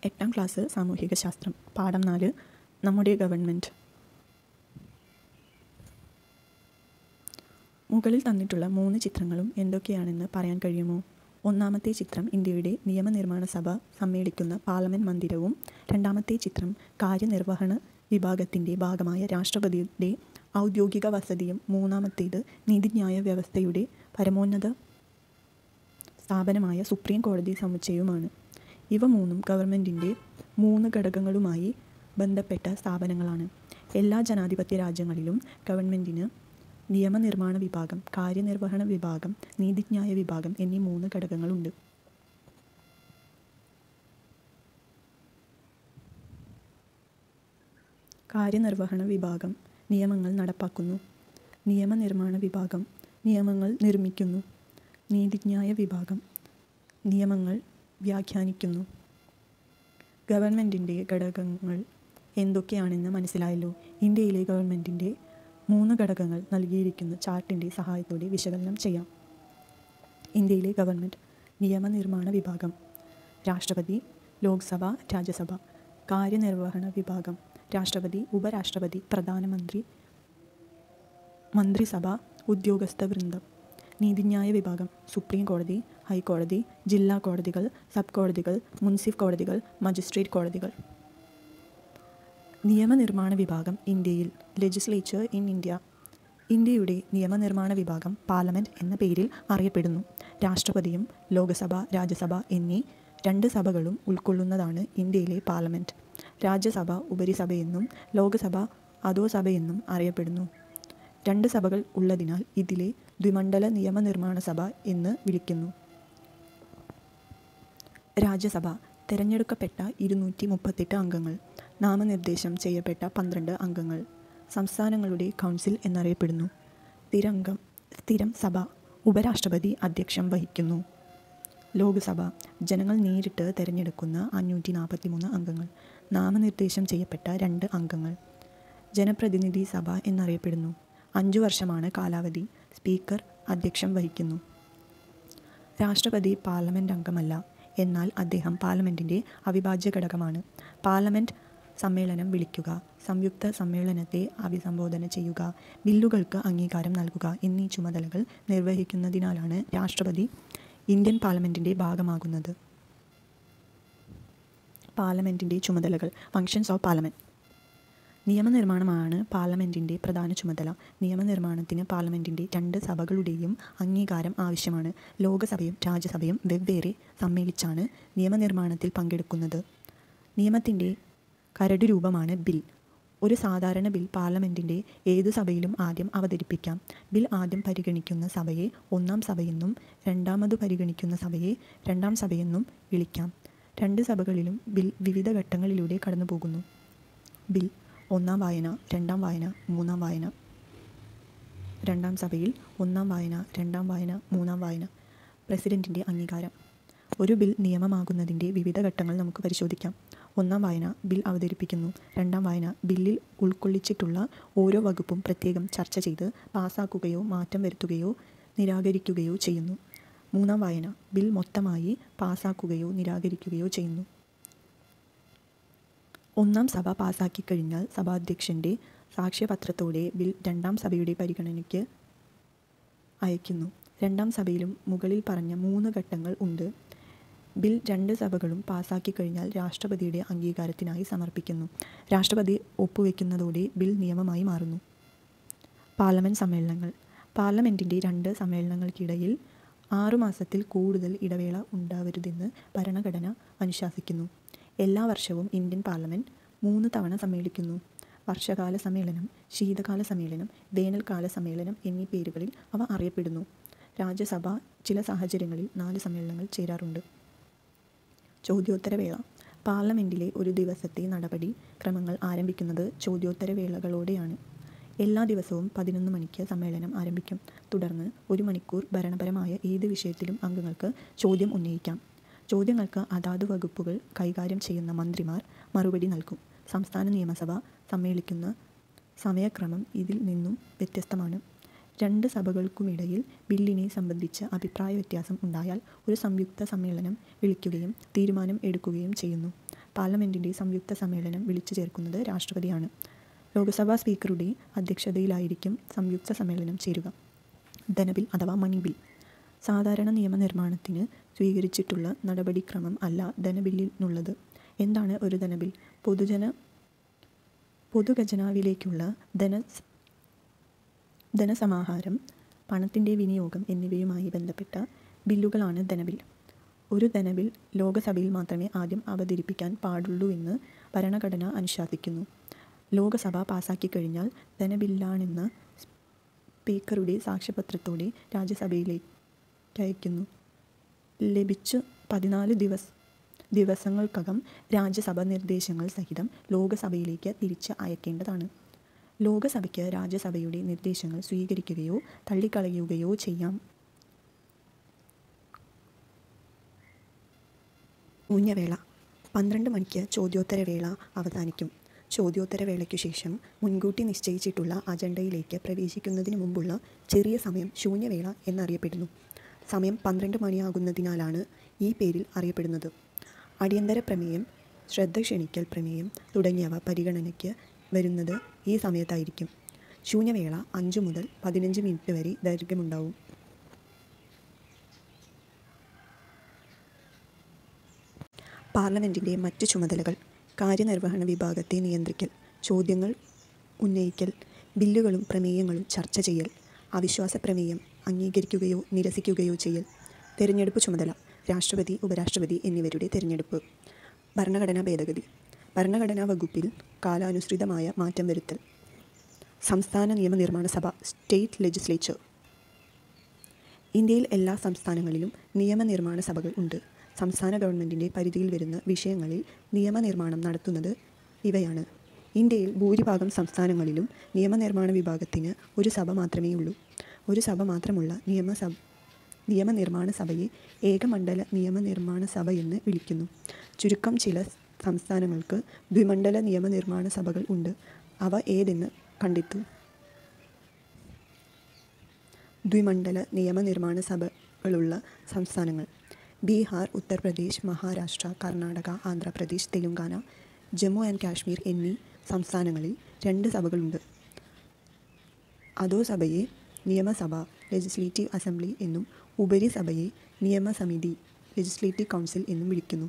എട്ടാം ക്ലാസ് സാമൂഹിക ശാസ്ത്രം പാഠം നാല് നമ്മുടെ ഗവൺമെൻറ് മുകളിൽ തന്നിട്ടുള്ള മൂന്ന് ചിത്രങ്ങളും എന്തൊക്കെയാണെന്ന് പറയാൻ കഴിയുമോ ഒന്നാമത്തെ ചിത്രം ഇന്ത്യയുടെ നിയമനിർമ്മാണ സഭ സമ്മേളിക്കുന്ന പാർലമെൻറ്റ് മന്ദിരവും രണ്ടാമത്തെ ചിത്രം കാര്യനിർവഹണ വിഭാഗത്തിൻ്റെ ഭാഗമായ രാഷ്ട്രപതിയുടെ ഔദ്യോഗിക വസതിയും മൂന്നാമത്തേത് നീതിന്യായ വ്യവസ്ഥയുടെ പരമോന്നത സ്ഥാപനമായ സുപ്രീം കോടതി സമുച്ചയവുമാണ് ഇവ മൂന്നും ഗവൺമെൻറ്റിൻ്റെ മൂന്ന് ഘടകങ്ങളുമായി ബന്ധപ്പെട്ട സ്ഥാപനങ്ങളാണ് എല്ലാ ജനാധിപത്യ രാജ്യങ്ങളിലും ഗവൺമെൻറ്റിന് നിയമനിർമ്മാണ വിഭാഗം കാര്യനിർവഹണ വിഭാഗം നീതിന്യായ വിഭാഗം എന്നീ മൂന്ന് ഘടകങ്ങളുണ്ട് കാര്യനിർവഹണ വിഭാഗം നിയമങ്ങൾ നടപ്പാക്കുന്നു നിയമനിർമ്മാണ വിഭാഗം നിയമങ്ങൾ നിർമ്മിക്കുന്നു നീതിന്യായ വിഭാഗം നിയമങ്ങൾ വ്യാഖ്യാനിക്കുന്നു ഗവൺമെൻറ്റിൻ്റെ ഘടകങ്ങൾ എന്തൊക്കെയാണെന്ന് മനസ്സിലായല്ലോ ഇന്ത്യയിലെ ഗവൺമെൻറ്റിൻ്റെ മൂന്ന് ഘടകങ്ങൾ നൽകിയിരിക്കുന്ന ചാർട്ടിൻ്റെ സഹായത്തോടെ വിശകലനം ചെയ്യാം ഇന്ത്യയിലെ ഗവൺമെൻറ് നിയമനിർമ്മാണ വിഭാഗം രാഷ്ട്രപതി ലോക്സഭ രാജ്യസഭ കാര്യനിർവഹണ വിഭാഗം രാഷ്ട്രപതി ഉപരാഷ്ട്രപതി പ്രധാനമന്ത്രി മന്ത്രിസഭ ഉദ്യോഗസ്ഥ വൃന്ദം നീതിന്യായ വിഭാഗം സുപ്രീം കോടതി ഹൈക്കോടതി ജില്ലാ കോടതികൾ സബ് കോടതികൾ മുൻസിഫ് കോടതികൾ മജിസ്ട്രേറ്റ് കോടതികൾ നിയമനിർമ്മാണ വിഭാഗം ഇന്ത്യയിൽ ലെജിസ്ലേച്ചർ ഇൻ ഇന്ത്യ ഇന്ത്യയുടെ നിയമനിർമ്മാണ വിഭാഗം പാർലമെൻറ്റ് എന്ന പേരിൽ അറിയപ്പെടുന്നു രാഷ്ട്രപതിയും ലോകസഭ രാജ്യസഭ എന്നീ രണ്ട് സഭകളും ഉൾക്കൊള്ളുന്നതാണ് ഇന്ത്യയിലെ പാർലമെൻറ്റ് രാജ്യസഭ ഉപരിസഭയെന്നും ലോകസഭ അധോസഭയെന്നും അറിയപ്പെടുന്നു രണ്ട് സഭകൾ ഉള്ളതിനാൽ ഇതിലെ ദ്വിമണ്ഡല നിയമനിർമ്മാണ സഭ എന്ന് വിളിക്കുന്നു രാജ്യസഭ തിരഞ്ഞെടുക്കപ്പെട്ട ഇരുന്നൂറ്റി മുപ്പത്തെട്ട് അംഗങ്ങൾ നാമനിർദ്ദേശം ചെയ്യപ്പെട്ട പന്ത്രണ്ട് അംഗങ്ങൾ സംസ്ഥാനങ്ങളുടെ കൗൺസിൽ എന്നറിയപ്പെടുന്നു സ്ഥിരംഗം സ്ഥിരം സഭ ഉപരാഷ്ട്രപതി അധ്യക്ഷം വഹിക്കുന്നു ലോക്സഭ ജനങ്ങൾ നേരിട്ട് തിരഞ്ഞെടുക്കുന്ന അഞ്ഞൂറ്റി നാൽപ്പത്തി മൂന്ന് അംഗങ്ങൾ നാമനിർദ്ദേശം ചെയ്യപ്പെട്ട രണ്ട് അംഗങ്ങൾ ജനപ്രതിനിധി സഭ എന്നറിയപ്പെടുന്നു അഞ്ചു വർഷമാണ് കാലാവധി സ്പീക്കർ അധ്യക്ഷം വഹിക്കുന്നു രാഷ്ട്രപതി പാർലമെൻറ്റ് അംഗമല്ല എന്നാൽ അദ്ദേഹം പാർലമെൻറ്റിൻ്റെ അവിഭാജ്യ ഘടകമാണ് പാർലമെൻറ്റ് സമ്മേളനം വിളിക്കുക സംയുക്ത സമ്മേളനത്തെ അഭിസംബോധന ചെയ്യുക ബില്ലുകൾക്ക് അംഗീകാരം നൽകുക എന്നീ ചുമതലകൾ നിർവഹിക്കുന്നതിനാലാണ് രാഷ്ട്രപതി ഇന്ത്യൻ പാർലമെൻറ്റിൻ്റെ ഭാഗമാകുന്നത് പാർലമെൻറ്റിൻ്റെ ചുമതലകൾ ഫങ്ഷൻസ് ഓഫ് പാർലമെൻറ്റ് നിയമനിർമ്മാണമാണ് പാർലമെൻറ്റിൻ്റെ പ്രധാന ചുമതല നിയമനിർമ്മാണത്തിന് പാർലമെൻറ്റിൻ്റെ രണ്ട് സഭകളുടെയും അംഗീകാരം ആവശ്യമാണ് ലോകസഭയും രാജ്യസഭയും വെവ്വേറെ സമ്മേളിച്ചാണ് നിയമനിർമ്മാണത്തിൽ പങ്കെടുക്കുന്നത് നിയമത്തിൻ്റെ കരട് രൂപമാണ് ബിൽ ഒരു സാധാരണ ബിൽ പാർലമെൻറ്റിൻ്റെ ഏതു സഭയിലും ആദ്യം അവതരിപ്പിക്കാം ബിൽ ആദ്യം പരിഗണിക്കുന്ന സഭയെ ഒന്നാം സഭയെന്നും രണ്ടാമതു പരിഗണിക്കുന്ന സഭയെ രണ്ടാം സഭയെന്നും വിളിക്കാം രണ്ട് സഭകളിലും ബിൽ വിവിധ ഘട്ടങ്ങളിലൂടെ കടന്നു പോകുന്നു ബിൽ ഒന്നാം വായന രണ്ടാം വായന മൂന്നാം വായന രണ്ടാം സഭയിൽ ഒന്നാം വായന രണ്ടാം വായന മൂന്നാം വായന പ്രസിഡൻറ്റിൻ്റെ അംഗീകാരം ഒരു ബിൽ നിയമമാകുന്നതിൻ്റെ വിവിധ ഘട്ടങ്ങൾ നമുക്ക് പരിശോധിക്കാം ഒന്നാം വായന ബിൽ അവതരിപ്പിക്കുന്നു രണ്ടാം വായന ബില്ലിൽ ഉൾക്കൊള്ളിച്ചിട്ടുള്ള ഓരോ വകുപ്പും പ്രത്യേകം ചർച്ച ചെയ്ത് പാസ്സാക്കുകയോ മാറ്റം വരുത്തുകയോ നിരാകരിക്കുകയോ ചെയ്യുന്നു മൂന്നാം വായന ബിൽ മൊത്തമായി പാസ്സാക്കുകയോ നിരാകരിക്കുകയോ ചെയ്യുന്നു ഒന്നാം സഭ പാസാക്കി കഴിഞ്ഞാൽ സഭാധ്യക്ഷൻ്റെ സാക്ഷ്യപത്രത്തോടെ ബിൽ രണ്ടാം സഭയുടെ പരിഗണനയ്ക്ക് അയക്കുന്നു രണ്ടാം സഭയിലും മുകളിൽ പറഞ്ഞ മൂന്ന് ഘട്ടങ്ങൾ ഉണ്ട് ബിൽ രണ്ട് സഭകളും പാസാക്കി കഴിഞ്ഞാൽ രാഷ്ട്രപതിയുടെ അംഗീകാരത്തിനായി സമർപ്പിക്കുന്നു രാഷ്ട്രപതി ഒപ്പുവെക്കുന്നതോടെ ബിൽ നിയമമായി മാറുന്നു പാർലമെൻറ്റ് സമ്മേളനങ്ങൾ പാർലമെൻറ്റിൻ്റെ രണ്ട് സമ്മേളനങ്ങൾക്കിടയിൽ ആറുമാസത്തിൽ കൂടുതൽ ഇടവേള ഉണ്ടാവരുതെന്ന് ഭരണഘടന അനുശാസിക്കുന്നു എല്ലാ വർഷവും ഇന്ത്യൻ പാർലമെൻറ്റ് മൂന്ന് തവണ സമ്മേളിക്കുന്നു വർഷകാല സമ്മേളനം ശീതകാല സമ്മേളനം വേനൽക്കാല സമ്മേളനം എന്നീ പേരുകളിൽ അവ അറിയപ്പെടുന്നു രാജ്യസഭ ചില സാഹചര്യങ്ങളിൽ നാല് സമ്മേളനങ്ങൾ ചേരാറുണ്ട് ചോദ്യോത്തരവേള പാർലമെൻറ്റിലെ ഒരു ദിവസത്തെ നടപടി ക്രമങ്ങൾ ആരംഭിക്കുന്നത് ചോദ്യോത്തരവേളകളോടെയാണ് എല്ലാ ദിവസവും പതിനൊന്ന് മണിക്ക് സമ്മേളനം ആരംഭിക്കും തുടർന്ന് ഒരു മണിക്കൂർ ഭരണപരമായ ഏത് വിഷയത്തിലും അംഗങ്ങൾക്ക് ചോദ്യം ഉന്നയിക്കാം ചോദ്യങ്ങൾക്ക് അതാത് വകുപ്പുകൾ കൈകാര്യം ചെയ്യുന്ന മന്ത്രിമാർ മറുപടി നൽകും സംസ്ഥാന നിയമസഭ സമ്മേളിക്കുന്ന സമയക്രമം ഇതിൽ നിന്നും വ്യത്യസ്തമാണ് രണ്ട് സഭകൾക്കുമിടയിൽ ബില്ലിനെ സംബന്ധിച്ച് അഭിപ്രായ വ്യത്യാസം ഉണ്ടായാൽ ഒരു സംയുക്ത സമ്മേളനം വിളിക്കുകയും തീരുമാനം എടുക്കുകയും ചെയ്യുന്നു പാർലമെൻറ്റിൻ്റെ സംയുക്ത സമ്മേളനം വിളിച്ചു ചേർക്കുന്നത് രാഷ്ട്രപതിയാണ് ലോക്സഭാ സ്പീക്കറുടെ അധ്യക്ഷതയിലായിരിക്കും സംയുക്ത സമ്മേളനം ചേരുക ധനബിൽ അഥവാ മണി ബിൽ സാധാരണ നിയമനിർമ്മാണത്തിന് സ്വീകരിച്ചിട്ടുള്ള നടപടിക്രമം അല്ല ധനബില്ലിനുള്ളത് എന്താണ് ഒരു ധനബിൽ പൊതുജന പൊതുഖജനാവിലേക്കുള്ള ധന ധനസമാഹാരം പണത്തിൻ്റെ വിനിയോഗം എന്നിവയുമായി ബന്ധപ്പെട്ട ബില്ലുകളാണ് ധനബിൽ ഒരു ധനബിൽ ലോകസഭയിൽ മാത്രമേ ആദ്യം അവതരിപ്പിക്കാൻ പാടുള്ളൂവെന്ന് ഭരണഘടന അനുശാസിക്കുന്നു ലോകസഭ പാസാക്കി കഴിഞ്ഞാൽ ധനബില്ലാണെന്ന സ്പീക്കറുടെ സാക്ഷ്യപത്രത്തോടെ രാജ്യസഭയിലേക്ക് അയക്കുന്നു ലഭിച്ചു പതിനാല് ദിവസ ദിവസങ്ങൾക്കകം രാജ്യസഭ നിർദ്ദേശങ്ങൾ സഹിതം ലോകസഭയിലേക്ക് തിരിച്ച് അയക്കേണ്ടതാണ് ലോകസഭയ്ക്ക് രാജ്യസഭയുടെ നിർദ്ദേശങ്ങൾ സ്വീകരിക്കുകയോ തള്ളിക്കളയുകയോ ചെയ്യാം ഊഞ്ഞവേള പന്ത്രണ്ട് മണിക്ക് ചോദ്യോത്തരവേള അവസാനിക്കും ചോദ്യോത്തരവേളയ്ക്കു ശേഷം മുൻകൂട്ടി നിശ്ചയിച്ചിട്ടുള്ള അജണ്ടയിലേക്ക് പ്രവേശിക്കുന്നതിന് മുമ്പുള്ള ചെറിയ സമയം ശൂന്യവേള എന്നറിയപ്പെടുന്നു സമയം പന്ത്രണ്ട് മണിയാകുന്നതിനാലാണ് ഈ പേരിൽ അറിയപ്പെടുന്നത് അടിയന്തര പ്രമേയം ശ്രദ്ധ ക്ഷണിക്കൽ പ്രമേയം തുടങ്ങിയവ പരിഗണനയ്ക്ക് വരുന്നത് ഈ സമയത്തായിരിക്കും ശൂന്യവേള അഞ്ച് മുതൽ പതിനഞ്ച് മിനിറ്റ് വരെ ദൈർഘ്യമുണ്ടാവും പാർലമെൻറ്റിൻ്റെ മറ്റ് ചുമതലകൾ കാര്യനിർവഹണ വിഭാഗത്തെ നിയന്ത്രിക്കൽ ചോദ്യങ്ങൾ ഉന്നയിക്കൽ ബില്ലുകളും പ്രമേയങ്ങളും ചർച്ച ചെയ്യൽ അവിശ്വാസ പ്രമേയം അംഗീകരിക്കുകയോ നിരസിക്കുകയോ ചെയ്യൽ തെരഞ്ഞെടുപ്പ് ചുമതല രാഷ്ട്രപതി ഉപരാഷ്ട്രപതി എന്നിവരുടെ തെരഞ്ഞെടുപ്പ് ഭരണഘടനാ ഭേദഗതി ഭരണഘടനാ വകുപ്പിൽ കാലാനുസൃതമായ മാറ്റം വരുത്തൽ സംസ്ഥാന നിയമനിർമ്മാണ സഭ സ്റ്റേറ്റ് ലെജിസ്ലേച്ചർ ഇന്ത്യയിൽ എല്ലാ സംസ്ഥാനങ്ങളിലും നിയമനിർമ്മാണ സഭകൾ ഉണ്ട് സംസ്ഥാന ഗവൺമെൻറ്റിൻ്റെ പരിധിയിൽ വരുന്ന വിഷയങ്ങളിൽ നിയമനിർമ്മാണം നടത്തുന്നത് ഇവയാണ് ഇന്ത്യയിൽ ഭൂരിഭാഗം സംസ്ഥാനങ്ങളിലും നിയമനിർമ്മാണ വിഭാഗത്തിന് ഒരു സഭ മാത്രമേ ഉള്ളൂ ഒരു സഭ മാത്രമുള്ള നിയമസഭ നിയമനിർമ്മാണ സഭയെ ഏകമണ്ഡല നിയമനിർമ്മാണ സഭ എന്ന് വിളിക്കുന്നു ചുരുക്കം ചില സംസ്ഥാനങ്ങൾക്ക് ദ്വിമണ്ഡല നിയമനിർമ്മാണ സഭകൾ ഉണ്ട് അവ ഏതെന്ന് കണ്ടെത്തൂ ദ്വിമണ്ഡല നിയമനിർമ്മാണ സഭകളുള്ള സംസ്ഥാനങ്ങൾ ബീഹാർ ഉത്തർപ്രദേശ് മഹാരാഷ്ട്ര കർണാടക ആന്ധ്രാപ്രദേശ് തെലുങ്കാന ജമ്മു ആൻഡ് കാശ്മീർ എന്നീ സംസ്ഥാനങ്ങളിൽ രണ്ട് സഭകളുണ്ട് അധോസഭയെ നിയമസഭ ലെജിസ്ലേറ്റീവ് അസംബ്ലി എന്നും ഉപരിസഭയെ നിയമസമിതി ലെജിസ്ലേറ്റീവ് കൗൺസിൽ എന്നും വിളിക്കുന്നു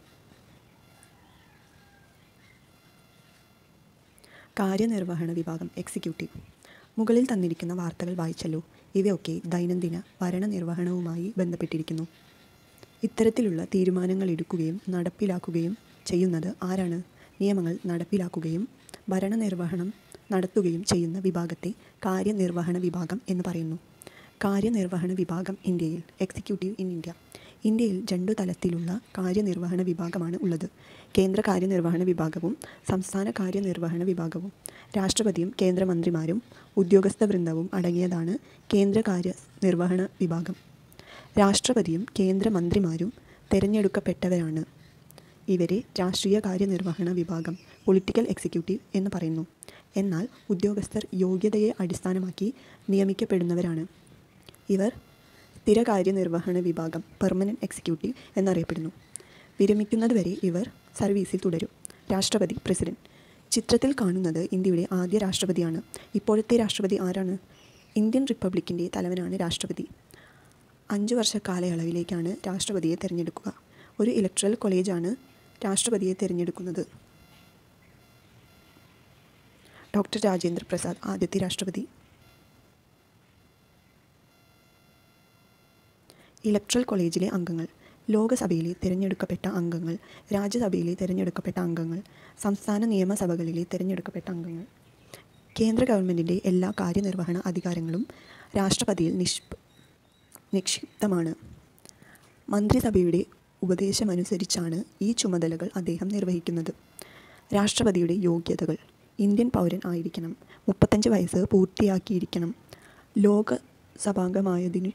കാര്യനിർവഹണ വിഭാഗം എക്സിക്യൂട്ടീവ് മുകളിൽ തന്നിരിക്കുന്ന വാർത്തകൾ വായിച്ചല്ലോ ഇവയൊക്കെ ദൈനംദിന ഭരണനിർവഹണവുമായി ബന്ധപ്പെട്ടിരിക്കുന്നു ഇത്തരത്തിലുള്ള തീരുമാനങ്ങൾ എടുക്കുകയും നടപ്പിലാക്കുകയും ചെയ്യുന്നത് ആരാണ് നിയമങ്ങൾ നടപ്പിലാക്കുകയും ഭരണനിർവഹണം നടത്തുകയും ചെയ്യുന്ന വിഭാഗത്തെ കാര്യനിർവഹണ വിഭാഗം എന്ന് പറയുന്നു കാര്യനിർവഹണ വിഭാഗം ഇന്ത്യയിൽ എക്സിക്യൂട്ടീവ് ഇൻ ഇന്ത്യ ഇന്ത്യയിൽ രണ്ടു തലത്തിലുള്ള കാര്യനിർവഹണ വിഭാഗമാണ് ഉള്ളത് കേന്ദ്ര കാര്യനിർവഹണ വിഭാഗവും സംസ്ഥാന കാര്യനിർവഹണ വിഭാഗവും രാഷ്ട്രപതിയും കേന്ദ്രമന്ത്രിമാരും ഉദ്യോഗസ്ഥ വൃന്ദവും അടങ്ങിയതാണ് കേന്ദ്ര കാര്യനിർവഹണ വിഭാഗം രാഷ്ട്രപതിയും കേന്ദ്രമന്ത്രിമാരും തിരഞ്ഞെടുക്കപ്പെട്ടവരാണ് ഇവരെ രാഷ്ട്രീയ കാര്യനിർവഹണ വിഭാഗം പൊളിറ്റിക്കൽ എക്സിക്യൂട്ടീവ് എന്ന് പറയുന്നു എന്നാൽ ഉദ്യോഗസ്ഥർ യോഗ്യതയെ അടിസ്ഥാനമാക്കി നിയമിക്കപ്പെടുന്നവരാണ് ഇവർ സ്ഥിര കാര്യനിർവഹണ വിഭാഗം പെർമനൻറ്റ് എക്സിക്യൂട്ടീവ് എന്നറിയപ്പെടുന്നു വിരമിക്കുന്നതുവരെ ഇവർ സർവീസിൽ തുടരും രാഷ്ട്രപതി പ്രസിഡന്റ് ചിത്രത്തിൽ കാണുന്നത് ഇന്ത്യയുടെ ആദ്യ രാഷ്ട്രപതിയാണ് ഇപ്പോഴത്തെ രാഷ്ട്രപതി ആരാണ് ഇന്ത്യൻ റിപ്പബ്ലിക്കിൻ്റെ തലവനാണ് രാഷ്ട്രപതി അഞ്ച് വർഷ കാലയളവിലേക്കാണ് രാഷ്ട്രപതിയെ തിരഞ്ഞെടുക്കുക ഒരു ഇലക്ട്രൽ കോളേജാണ് രാഷ്ട്രപതിയെ തിരഞ്ഞെടുക്കുന്നത് ഡോക്ടർ രാജേന്ദ്ര പ്രസാദ് ആദ്യത്തെ രാഷ്ട്രപതി ഇലക്ട്രൽ കോളേജിലെ അംഗങ്ങൾ ലോകസഭയിലെ തിരഞ്ഞെടുക്കപ്പെട്ട അംഗങ്ങൾ രാജ്യസഭയിലെ തിരഞ്ഞെടുക്കപ്പെട്ട അംഗങ്ങൾ സംസ്ഥാന നിയമസഭകളിലെ തിരഞ്ഞെടുക്കപ്പെട്ട അംഗങ്ങൾ കേന്ദ്ര ഗവൺമെൻറ്റിൻ്റെ എല്ലാ കാര്യനിർവഹണ അധികാരങ്ങളും രാഷ്ട്രപതിയിൽ നിഷ്പ നിക്ഷിപ്തമാണ് മന്ത്രിസഭയുടെ ഉപദേശമനുസരിച്ചാണ് ഈ ചുമതലകൾ അദ്ദേഹം നിർവഹിക്കുന്നത് രാഷ്ട്രപതിയുടെ യോഗ്യതകൾ ഇന്ത്യൻ പൗരൻ ആയിരിക്കണം മുപ്പത്തഞ്ച് വയസ്സ് പൂർത്തിയാക്കിയിരിക്കണം ലോകസഭാംഗമായതിനു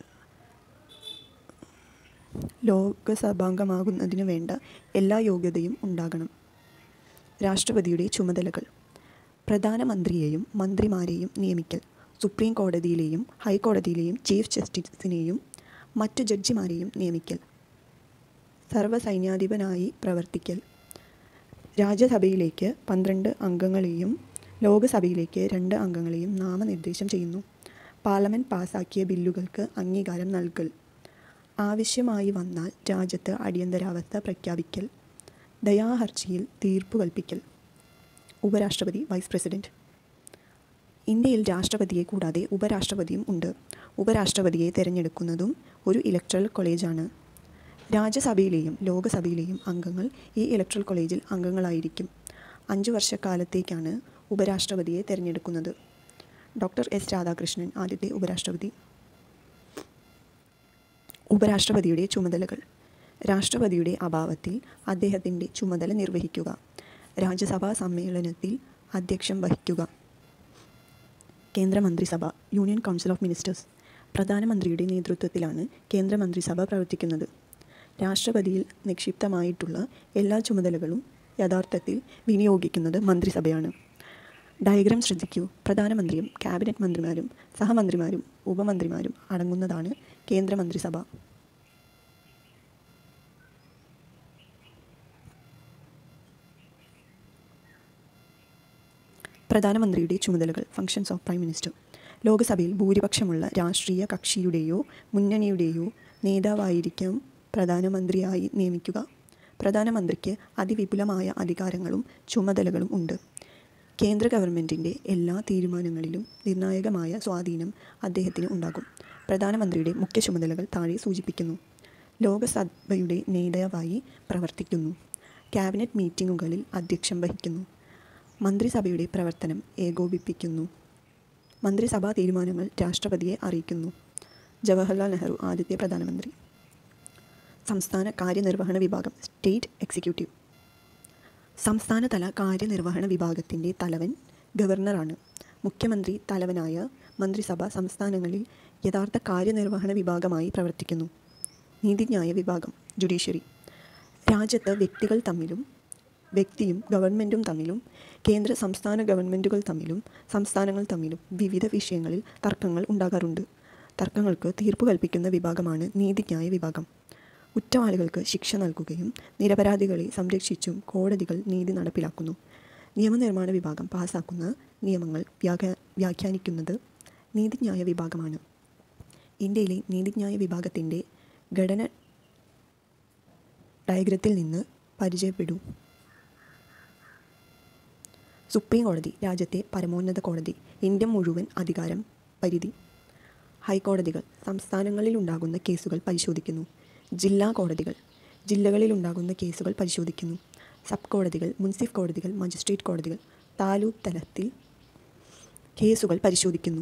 ലോകസഭാംഗമാകുന്നതിന് വേണ്ട എല്ലാ യോഗ്യതയും ഉണ്ടാകണം രാഷ്ട്രപതിയുടെ ചുമതലകൾ പ്രധാനമന്ത്രിയെയും മന്ത്രിമാരെയും നിയമിക്കൽ സുപ്രീം കോടതിയിലെയും ഹൈക്കോടതിയിലെയും ചീഫ് ജസ്റ്റിസിനെയും മറ്റു ജഡ്ജിമാരെയും നിയമിക്കൽ സർവ്വസൈന്യാധിപനായി പ്രവർത്തിക്കൽ രാജ്യസഭയിലേക്ക് പന്ത്രണ്ട് അംഗങ്ങളെയും ലോകസഭയിലേക്ക് രണ്ട് അംഗങ്ങളെയും നാമനിർദ്ദേശം ചെയ്യുന്നു പാർലമെൻറ്റ് പാസാക്കിയ ബില്ലുകൾക്ക് അംഗീകാരം നൽകൽ ആവശ്യമായി വന്നാൽ രാജ്യത്ത് അടിയന്തരാവസ്ഥ പ്രഖ്യാപിക്കൽ ദയാഹർജിയിൽ തീർപ്പ് കൽപ്പിക്കൽ ഉപരാഷ്ട്രപതി വൈസ് പ്രസിഡന്റ് ഇന്ത്യയിൽ രാഷ്ട്രപതിയെ കൂടാതെ ഉപരാഷ്ട്രപതിയും ഉണ്ട് ഉപരാഷ്ട്രപതിയെ തിരഞ്ഞെടുക്കുന്നതും ഒരു ഇലക്ട്രൽ കോളേജാണ് രാജ്യസഭയിലെയും ലോകസഭയിലെയും അംഗങ്ങൾ ഈ ഇലക്ട്രൽ കോളേജിൽ അംഗങ്ങളായിരിക്കും അഞ്ചു വർഷക്കാലത്തേക്കാണ് ഉപരാഷ്ട്രപതിയെ തിരഞ്ഞെടുക്കുന്നത് ഡോക്ടർ എസ് രാധാകൃഷ്ണൻ ആദ്യത്തെ ഉപരാഷ്ട്രപതി ഉപരാഷ്ട്രപതിയുടെ ചുമതലകൾ രാഷ്ട്രപതിയുടെ അഭാവത്തിൽ അദ്ദേഹത്തിൻ്റെ ചുമതല നിർവഹിക്കുക രാജ്യസഭാ സമ്മേളനത്തിൽ അധ്യക്ഷം വഹിക്കുക കേന്ദ്രമന്ത്രിസഭ യൂണിയൻ കൗൺസിൽ ഓഫ് മിനിസ്റ്റേഴ്സ് പ്രധാനമന്ത്രിയുടെ നേതൃത്വത്തിലാണ് കേന്ദ്രമന്ത്രിസഭ പ്രവർത്തിക്കുന്നത് രാഷ്ട്രപതിയിൽ നിക്ഷിപ്തമായിട്ടുള്ള എല്ലാ ചുമതലകളും യഥാർത്ഥത്തിൽ വിനിയോഗിക്കുന്നത് മന്ത്രിസഭയാണ് ഡയഗ്രാം ശ്രദ്ധിക്കൂ പ്രധാനമന്ത്രിയും ക്യാബിനറ്റ് മന്ത്രിമാരും സഹമന്ത്രിമാരും ഉപമന്ത്രിമാരും അടങ്ങുന്നതാണ് കേന്ദ്രമന്ത്രിസഭ പ്രധാനമന്ത്രിയുടെ ചുമതലകൾ ഫങ്ഷൻസ് ഓഫ് പ്രൈം മിനിസ്റ്റർ ലോക്സഭയിൽ ഭൂരിപക്ഷമുള്ള രാഷ്ട്രീയ കക്ഷിയുടെയോ മുന്നണിയുടെയോ നേതാവായിരിക്കാം പ്രധാനമന്ത്രിയായി നിയമിക്കുക പ്രധാനമന്ത്രിക്ക് അതിവിപുലമായ അധികാരങ്ങളും ചുമതലകളും ഉണ്ട് കേന്ദ്ര ഗവൺമെൻറ്റിൻ്റെ എല്ലാ തീരുമാനങ്ങളിലും നിർണായകമായ സ്വാധീനം അദ്ദേഹത്തിന് ഉണ്ടാകും പ്രധാനമന്ത്രിയുടെ മുഖ്യ ചുമതലകൾ താഴെ സൂചിപ്പിക്കുന്നു ലോകസഭയുടെ നേതാവായി പ്രവർത്തിക്കുന്നു ക്യാബിനറ്റ് മീറ്റിങ്ങുകളിൽ അധ്യക്ഷം വഹിക്കുന്നു മന്ത്രിസഭയുടെ പ്രവർത്തനം ഏകോപിപ്പിക്കുന്നു മന്ത്രിസഭാ തീരുമാനങ്ങൾ രാഷ്ട്രപതിയെ അറിയിക്കുന്നു ജവഹർലാൽ നെഹ്റു ആദ്യത്തെ പ്രധാനമന്ത്രി സംസ്ഥാന കാര്യനിർവഹണ വിഭാഗം സ്റ്റേറ്റ് എക്സിക്യൂട്ടീവ് സംസ്ഥാനതല കാര്യനിർവഹണ വിഭാഗത്തിൻ്റെ തലവൻ ഗവർണറാണ് മുഖ്യമന്ത്രി തലവനായ മന്ത്രിസഭ സംസ്ഥാനങ്ങളിൽ യഥാർത്ഥ കാര്യനിർവഹണ വിഭാഗമായി പ്രവർത്തിക്കുന്നു നീതിന്യായ വിഭാഗം ജുഡീഷ്യറി രാജ്യത്ത് വ്യക്തികൾ തമ്മിലും വ്യക്തിയും ഗവൺമെൻറ്റും തമ്മിലും കേന്ദ്ര സംസ്ഥാന ഗവൺമെൻറ്റുകൾ തമ്മിലും സംസ്ഥാനങ്ങൾ തമ്മിലും വിവിധ വിഷയങ്ങളിൽ തർക്കങ്ങൾ ഉണ്ടാകാറുണ്ട് തർക്കങ്ങൾക്ക് തീർപ്പ് കൽപ്പിക്കുന്ന വിഭാഗമാണ് നീതിന്യായ വിഭാഗം കുറ്റവാളികൾക്ക് ശിക്ഷ നൽകുകയും നിരപരാധികളെ സംരക്ഷിച്ചും കോടതികൾ നീതി നടപ്പിലാക്കുന്നു നിയമനിർമ്മാണ വിഭാഗം പാസാക്കുന്ന നിയമങ്ങൾ വ്യാഖ്യാ വ്യാഖ്യാനിക്കുന്നത് നീതിന്യായ വിഭാഗമാണ് ഇന്ത്യയിലെ നീതിന്യായ വിഭാഗത്തിൻ്റെ ഘടന ഡയഗ്രത്തിൽ നിന്ന് പരിചയപ്പെടൂ സുപ്രീം കോടതി രാജ്യത്തെ പരമോന്നത കോടതി ഇന്ത്യ മുഴുവൻ അധികാരം പരിധി ഹൈക്കോടതികൾ സംസ്ഥാനങ്ങളിൽ ഉണ്ടാകുന്ന കേസുകൾ പരിശോധിക്കുന്നു ജില്ലാ കോടതികൾ ജില്ലകളിൽ ഉണ്ടാകുന്ന കേസുകൾ പരിശോധിക്കുന്നു സബ് കോടതികൾ മുൻസിഫ് കോടതികൾ മജിസ്ട്രേറ്റ് കോടതികൾ താലൂക്ക് തലത്തിൽ കേസുകൾ പരിശോധിക്കുന്നു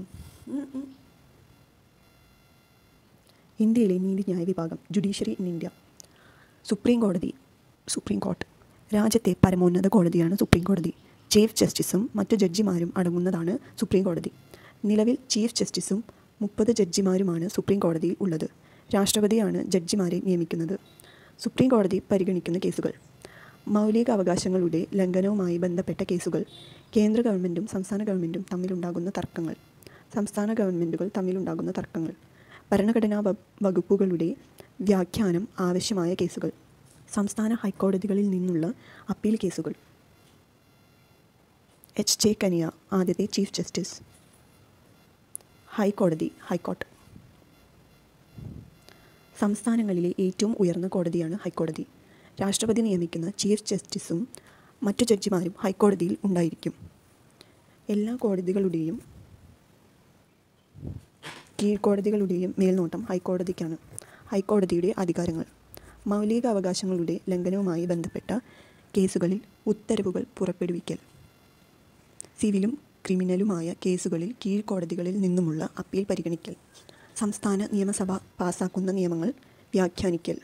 ഇന്ത്യയിലെ നീതിന്യായ വിഭാഗം ജുഡീഷ്യറി ഇൻ ഇന്ത്യ സുപ്രീം കോടതി സുപ്രീം കോർട്ട് രാജ്യത്തെ പരമോന്നത കോടതിയാണ് സുപ്രീം കോടതി ചീഫ് ജസ്റ്റിസും മറ്റു ജഡ്ജിമാരും അടങ്ങുന്നതാണ് സുപ്രീം കോടതി നിലവിൽ ചീഫ് ജസ്റ്റിസും മുപ്പത് ജഡ്ജിമാരുമാണ് സുപ്രീം കോടതിയിൽ ഉള്ളത് രാഷ്ട്രപതിയാണ് ജഡ്ജിമാരെ നിയമിക്കുന്നത് സുപ്രീം കോടതി പരിഗണിക്കുന്ന കേസുകൾ മൗലിക അവകാശങ്ങളുടെ ലംഘനവുമായി ബന്ധപ്പെട്ട കേസുകൾ കേന്ദ്ര ഗവൺമെൻറ്റും സംസ്ഥാന ഗവൺമെൻറ്റും തമ്മിലുണ്ടാകുന്ന തർക്കങ്ങൾ സംസ്ഥാന ഗവൺമെൻറ്റുകൾ തമ്മിലുണ്ടാകുന്ന തർക്കങ്ങൾ ഭരണഘടനാ വ- വകുപ്പുകളുടെ വ്യാഖ്യാനം ആവശ്യമായ കേസുകൾ സംസ്ഥാന ഹൈക്കോടതികളിൽ നിന്നുള്ള അപ്പീൽ കേസുകൾ എച്ച് ജെ കനിയ ആദ്യത്തെ ചീഫ് ജസ്റ്റിസ് ഹൈക്കോടതി ഹൈക്കോർട്ട് സംസ്ഥാനങ്ങളിലെ ഏറ്റവും ഉയർന്ന കോടതിയാണ് ഹൈക്കോടതി രാഷ്ട്രപതി നിയമിക്കുന്ന ചീഫ് ജസ്റ്റിസും മറ്റു ജഡ്ജിമാരും ഹൈക്കോടതിയിൽ ഉണ്ടായിരിക്കും എല്ലാ കോടതികളുടെയും കീഴ്ക്കോടതികളുടെയും മേൽനോട്ടം ഹൈക്കോടതിക്കാണ് ഹൈക്കോടതിയുടെ അധികാരങ്ങൾ മൗലിക അവകാശങ്ങളുടെ ലംഘനവുമായി ബന്ധപ്പെട്ട കേസുകളിൽ ഉത്തരവുകൾ പുറപ്പെടുവിക്കൽ സിവിലും ക്രിമിനലുമായ കേസുകളിൽ കീഴ്ക്കോടതികളിൽ നിന്നുമുള്ള അപ്പീൽ പരിഗണിക്കൽ സംസ്ഥാന നിയമസഭ പാസാക്കുന്ന നിയമങ്ങൾ വ്യാഖ്യാനിക്കൽ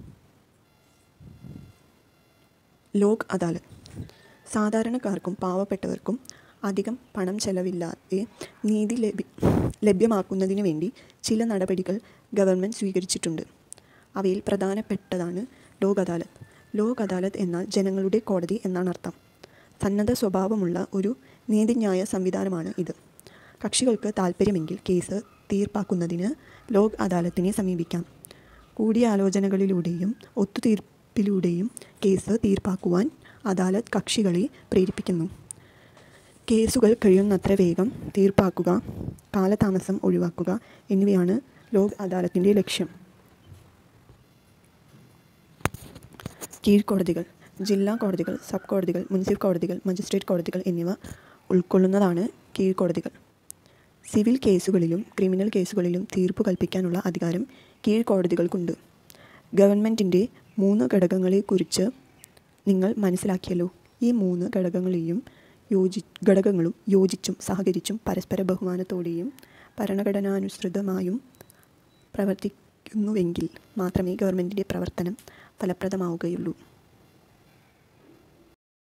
ലോക് അദാലത്ത് സാധാരണക്കാർക്കും പാവപ്പെട്ടവർക്കും അധികം പണം ചെലവില്ലാതെ നീതി ലഭി ലഭ്യമാക്കുന്നതിന് വേണ്ടി ചില നടപടികൾ ഗവൺമെൻറ് സ്വീകരിച്ചിട്ടുണ്ട് അവയിൽ പ്രധാനപ്പെട്ടതാണ് ലോക് അദാലത്ത് ലോക് അദാലത്ത് എന്നാൽ ജനങ്ങളുടെ കോടതി എന്നാണ് അർത്ഥം സന്നദ്ധ സ്വഭാവമുള്ള ഒരു നീതിന്യായ സംവിധാനമാണ് ഇത് കക്ഷികൾക്ക് താൽപ്പര്യമെങ്കിൽ കേസ് തീർപ്പാക്കുന്നതിന് ലോക് അദാലത്തിനെ സമീപിക്കാം കൂടിയാലോചനകളിലൂടെയും ഒത്തുതീർപ്പിലൂടെയും കേസ് തീർപ്പാക്കുവാൻ അദാലത്ത് കക്ഷികളെ പ്രേരിപ്പിക്കുന്നു കേസുകൾ കഴിയുന്നത്ര വേഗം തീർപ്പാക്കുക കാലതാമസം ഒഴിവാക്കുക എന്നിവയാണ് ലോക് അദാലത്തിൻ്റെ ലക്ഷ്യം കീഴ്ക്കോടതികൾ ജില്ലാ കോടതികൾ സബ് കോടതികൾ മുനിസിപ്പൽ കോടതികൾ മജിസ്ട്രേറ്റ് കോടതികൾ എന്നിവ ഉൾക്കൊള്ളുന്നതാണ് കീഴ്ക്കോടതികൾ സിവിൽ കേസുകളിലും ക്രിമിനൽ കേസുകളിലും തീർപ്പ് കൽപ്പിക്കാനുള്ള അധികാരം കീഴ്ക്കോടതികൾക്കുണ്ട് ഗവൺമെൻറ്റിൻ്റെ മൂന്ന് ഘടകങ്ങളെക്കുറിച്ച് നിങ്ങൾ മനസ്സിലാക്കിയല്ലോ ഈ മൂന്ന് ഘടകങ്ങളെയും യോജി ഘടകങ്ങളും യോജിച്ചും സഹകരിച്ചും പരസ്പര ബഹുമാനത്തോടെയും ഭരണഘടനാനുസൃതമായും പ്രവർത്തിക്കുന്നുവെങ്കിൽ മാത്രമേ ഗവൺമെൻറ്റിൻ്റെ പ്രവർത്തനം ഫലപ്രദമാവുകയുള്ളൂ